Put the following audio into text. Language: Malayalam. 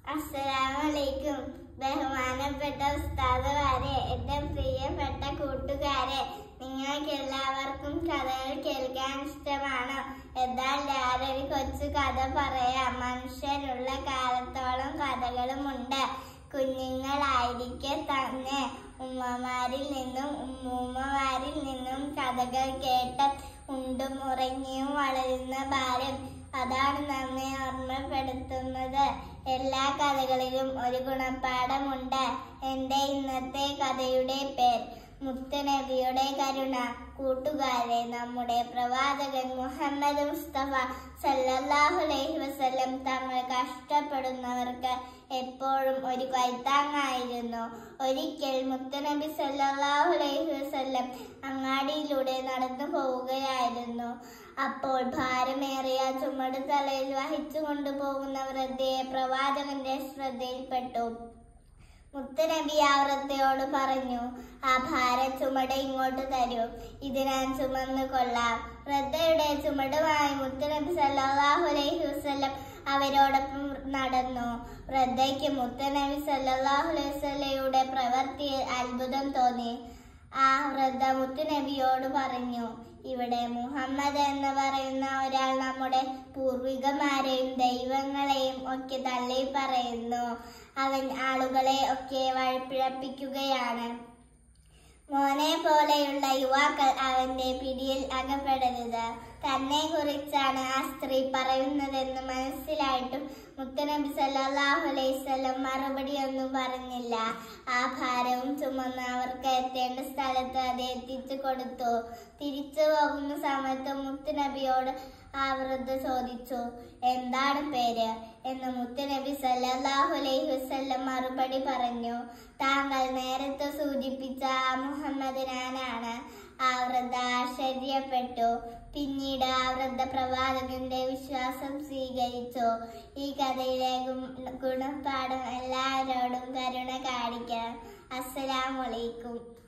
അസ്സലാമലൈക്കും ബഹുമാനപ്പെട്ട ഉസ്താദുമാരെ എന്റെ പ്രിയപ്പെട്ട കൂട്ടുകാരെ നിങ്ങൾക്ക് എല്ലാവർക്കും കഥകൾ കേൾക്കാൻ ഇഷ്ടമാണ് എന്നാൽ ഞാനൊരു കൊച്ചു കഥ പറയാം മനുഷ്യനുള്ള കാലത്തോളം കഥകളുമുണ്ട് കുഞ്ഞുങ്ങളായിരിക്കെ തന്നെ ഉമ്മമാരിൽ നിന്നും ഉമ്മൂമ്മമാരിൽ നിന്നും കഥകൾ കേട്ട് ഉണ്ടും ഉറങ്ങിയും വളരുന്ന ബാല്യം അതാണ് നമ്മെ ഓർമ്മപ്പെടുത്തുന്നത് എല്ലാ കഥകളിലും ഒരു ഗുണപാഠമുണ്ട് എന്റെ ഇന്നത്തെ കഥയുടെ പേർ മുത്തനബിയുടെ കരുണ കൂട്ടുകാരെ നമ്മുടെ പ്രവാചകൻ മുഹമ്മദ് മുസ്തഫ സല്ലല്ലാഹു അലൈഹി വസല്ലം തങ്ങൾ കഷ്ടപ്പെടുന്നവർക്ക് എപ്പോഴും ഒരു കൈത്താങ്ങായിരുന്നു ഒരിക്കൽ മുത്തനബി സല്ലല്ലാഹു അലൈഹി വസല്ലം അങ്ങാടിയിലൂടെ നടന്നു പോവുകയായിരുന്നു അപ്പോൾ ഭാരമേറിയ ചുമട് തലയിൽ വഹിച്ചു കൊണ്ടുപോകുന്ന വൃദ്ധയെ പ്രവാചകന്റെ ശ്രദ്ധയിൽപ്പെട്ടു മുത്തനബി ആ വൃദ്ധയോട് പറഞ്ഞു ആ ഭാര ചുമട് ഇങ്ങോട്ട് തരൂ ഇത് ഞാൻ ചുമന്നു കൊള്ളാം വൃദ്ധയുടെ ചുമടുമായി മുത്തനബി സല്ലല്ലാഹു അലൈഹി വസല്ലം അവരോടൊപ്പം നടന്നു വൃദ്ധയ്ക്ക് മുത്തനബി സല്ലല്ലാഹു അലൈഹി വസല്ലയുടെ പ്രവൃത്തിയിൽ അത്ഭുതം തോന്നി ആ വൃദ്ധ മുത്തുനബിയോട് പറഞ്ഞു ഇവിടെ മുഹമ്മദ് എന്ന് പറയുന്ന ഒരാൾ നമ്മുടെ പൂർവികമാരെയും ദൈവങ്ങളെയും ഒക്കെ തള്ളി പറയുന്നു അവൻ ആളുകളെ ഒക്കെ വഴിപ്പിഴപ്പിക്കുകയാണ് മോനെ പോലെയുള്ള യുവാക്കൾ അവന്റെ പിടിയിൽ അകപ്പെടരുത് തന്നെ കുറിച്ചാണ് ആ സ്ത്രീ പറയുന്നതെന്ന് മനസ്സിലായിട്ടും മുത്തനബി സല്ലല്ലാഹു അലൈഹി വസല്ലം മറുപടി ഒന്നും പറഞ്ഞില്ല ആ ഭാരവും ചുമന്ന് അവർക്ക് എത്തേണ്ട സ്ഥലത്ത് അത് എത്തിച്ചു കൊടുത്തു തിരിച്ചു പോകുന്ന സമയത്ത് മുത്തുനബിയോട് ആ വൃദ്ധ ചോദിച്ചു എന്താണ് പേര് എന്ന് മുത്തുനബി സല്ലല്ലാഹു അലൈഹി വസല്ലം മറുപടി പറഞ്ഞു താങ്കൾ നേരത്തെ സൂചിപ്പിച്ച ആ മുഹമ്മദ് ഞാനാണ് ആ വൃദ്ധ ആശ്ചര്യപ്പെട്ടു പിന്നീട് ആ വൃദ്ധ പ്രവാചകന്റെ വിശ്വാസം സ്വീകരിച്ചു ഈ കഥയിലെ ഗുണ- ഗുണപാഠം എല്ലാവരോടും കരുണ കാണിക്കണം അസ്സലാമലൈക്കും